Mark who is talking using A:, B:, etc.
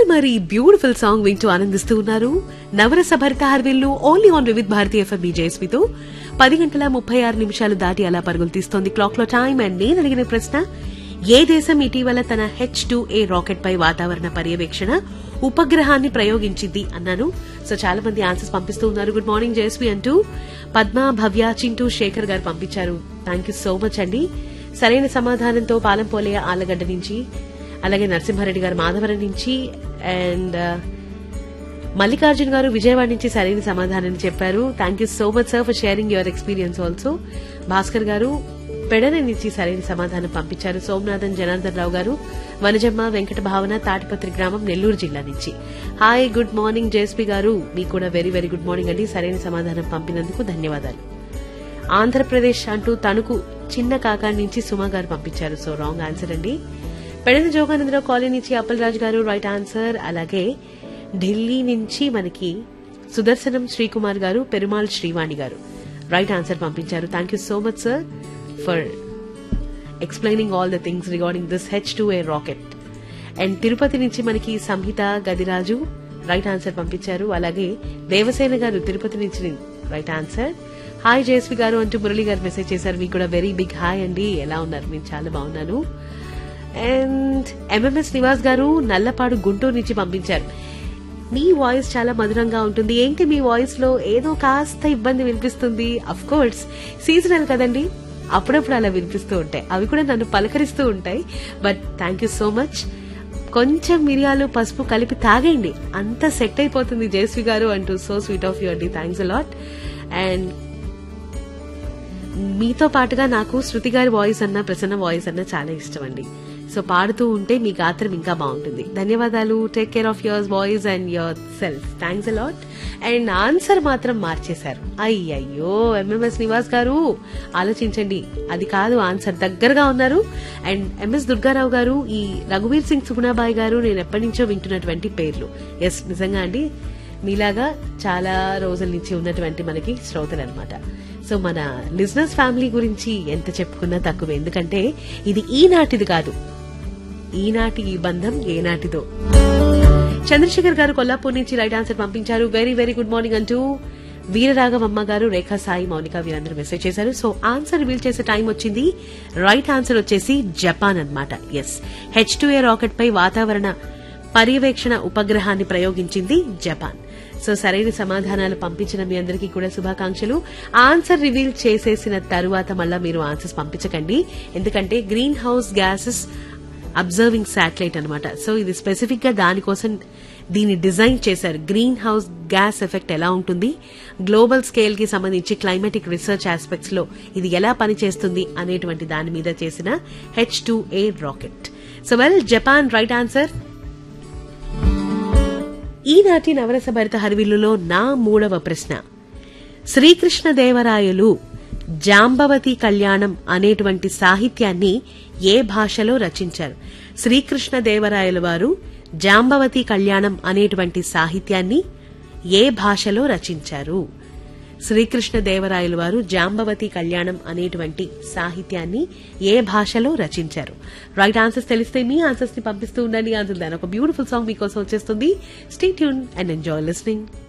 A: well మరి beautiful song వింటూ ఆనందిస్తూ ఉన్నారు Navarasa Bharita Harivillu only on Vividh Bharati FM జయస్మితో పది గంటల ముప్పై ఆరు నిమిషాలు దాటి అలా పరుగులు తీస్తోంది క్లాక్ లో టైం అండ్ నేను అడిగిన ప్రశ్న ఏ దేశం ఇటీవల తన హెచ్ టూ ఏ రాకెట్ పై వాతావరణ పర్యవేక్షణ ఉపగ్రహాన్ని ప్రయోగించింది అన్నాను సో చాలా మంది ఆన్సర్స్ పంపిస్తూ ఉన్నారు గుడ్ మార్నింగ్ జయస్వి అంటూ పద్మ భవ్య చింటూ శేఖర్ గారు పంపించారు థ్యాంక్ యూ సో మచ్ అండి సరైన సమాధానంతో పాలంపోలే ఆలగడ్డ నుంచి అలాగే నరసింహారెడ్డి గారు మాధవరం నుంచి అండ్ మల్లికార్జున్ గారు విజయవాడ నుంచి సరైన సమాధానం చెప్పారు thank you so much sir for sharing your experience also Bhaskar garu Pedana నుంచి సరైన సమాధానం పంపించారు సోమనాథన్ జనార్దన్ రావు గారు వనజమ్మ వెంకట భావన తాటిపత్రి గ్రామం నెల్లూరు జిల్లా నుంచి హాయ్ గుడ్ మార్నింగ్ జేఎస్పీ గారు మీకు కూడా వెరీ వెరీ గుడ్ మార్నింగ్ అండి సరైన సమాధానం పంపినందుకు ధన్యవాదాలు ఆంధ్రప్రదేశ్ అంటూ తణుకు చిన్న కాకాని నుంచి సుమా గారు పంపించారు సో రాంగ్ ఆన్సర్ అండి పెడన జోగానందరావు కాలనీ నుంచి అప్పలరాజు గారు రైట్ ఆన్సర్ అలాగే ఢిల్లీ నుంచి మనకి సుదర్శనం శ్రీకుమార్ గారు పెరుమాల్ శ్రీవాణి గారు రైట్ ఆన్సర్ పంపించారు thank you so much sir for explaining all the things regarding this H two A rocket and Tirupati నుంచి మనకి సంహిత గదిరాజు రైట్ ఆన్సర్ పంపించారు అలాగే దేవసేన గారు తిరుపతి నుంచి రైట్ ఆన్సర్ హాయ్ జయశ్వి గారు అంటూ మురళి గారు మెసేజ్ చేశారు మీకు కూడా వెరీ బిగ్ హాయ్ అండి ఎలా ఉన్నారు నేను చాలా బాగున్నాను అండ్ ఎంఎంఎస్ నివాస్ గారు నల్లపాడు గుంటూరు నుంచి పంపించారు మీ వాయిస్ చాలా మధురంగా ఉంటుంది ఏంటి మీ వాయిస్ లో ఏదో కాస్త ఇబ్బంది వినిపిస్తుంది అఫ్ కోర్స్ సీజనల్ కదండి అప్పుడప్పుడు అలా వినిపిస్తూ ఉంటాయి అవి కూడా నన్ను పలకరిస్తూ ఉంటాయి but thank you so much కొంచెం మిరియాలు పసుపు కలిపి తాగండి అంత సెట్ అయిపోతుంది జయశ్రీ గారు అంటూ సో స్వీట్ ఆఫ్ యూ అండి థ్యాంక్స్ అలాట్ అండ్ మీతో పాటుగా నాకు శృతి గారి వాయిస్ అన్న ప్రసన్న వాయిస్ అన్న చాలా ఇష్టం అండి సో పాడుతూ ఉంటే మీ గాత్రం ఇంకా బాగుంటుంది ధన్యవాదాలు take care of your voice and yourself thanks a lot and answer మాత్రం మార్చేశారు అయ్యయ్యో ఎంఎంఎస్ నివాస్ గారు ఆలోచించండి అది కాదు ఆన్సర్ దగ్గరగా ఉన్నారు అండ్ ఎంఎస్ దుర్గారావు గారు ఈ రఘువీర్ సింగ్ సుగుణాబాయి గారు నేను ఎప్పటి నుంచో వింటున్నటువంటి పేర్లు ఎస్ నిజంగా అండి మీలాగా చాలా రోజుల నుంచి ఉన్నటువంటి మనకి శ్రోతలు అనమాట సో మన లిజినెస్ ఫ్యామిలీ గురించి ఎంత చెప్పుకున్నా తక్కువ ఎందుకంటే ఇది ఈనాటిది కాదు ఈనాటి ఈ బంధం ఏనాటిదో చంద్రశేఖర్ గారు కొల్లాపూర్ నుంచి రైట్ ఆన్సర్ పంపించారు వెరీ వెరీ గుడ్ మార్నింగ్ అంటూ వీరరాఘవమ్మ గారు రేఖా సాయి మౌనిక వీరందరూ మెసేజ్ చేశారు సో ఆన్సర్ రివీల్ చేసే టైం వచ్చింది రైట్ ఆన్సర్ వచ్చేసి జపాన్ అన్నమాట yes H two A rocket పై వాతావరణ పర్యవేక్షణ ఉపగ్రహాన్ని ప్రయోగించింది జపాన్ సో సరైన సమాధానాలు పంపించిన మీ అందరికీ కూడా శుభాకాంక్షలు ఆన్సర్ రివీల్ చేసేసిన తరువాత మళ్ళా మీరు ఆన్సర్స్ పంపించకండి ఎందుకంటే greenhouse gases observing satellite అనమాట సో ఇది స్పెసిఫిక్ గా దానికోసం దీన్ని డిజైన్ చేశారు గ్రీన్ హౌస్ గ్యాస్ ఎఫెక్ట్ ఎలా ఉంటుంది గ్లోబల్ స్కేల్ కి సంబంధించి క్లైమాటిక్ రీసెర్చ్ ఆస్పెక్ట్స్ లో ఇది ఎలా పనిచేస్తుంది అనేటువంటి దాని మీద చేసిన H two A rocket so well Japan right answer ఈనాటి నవరస భరిత హరివిల్లులో నా మూడవ ప్రశ్న శ్రీకృష్ణదేవరాయలు జాంబవతి కళ్యాణం అనేటువంటి సాహిత్యాన్ని ఏ భాషలో రచించారు శ్రీకృష్ణదేవరాయలు వారు జాంబవతి కళ్యాణం అనేటువంటి సాహిత్యాన్ని ఏ భాషలో రచించారు శ్రీకృష్ణదేవరాయలు వారు జాంబవతి కళ్యాణం అనేటువంటి సాహిత్యాన్ని ఏ భాషలో రచించారు రైట్ ఆన్సర్స్ తెలిస్తే మీ ఆన్సర్స్ ని పంపిస్తూ ఉండండి ఆన్సర్ దాని ఒక బ్యూటిఫుల్ సాంగ్ మీకోసం వచ్చేస్తుంది stay tune and enjoy listening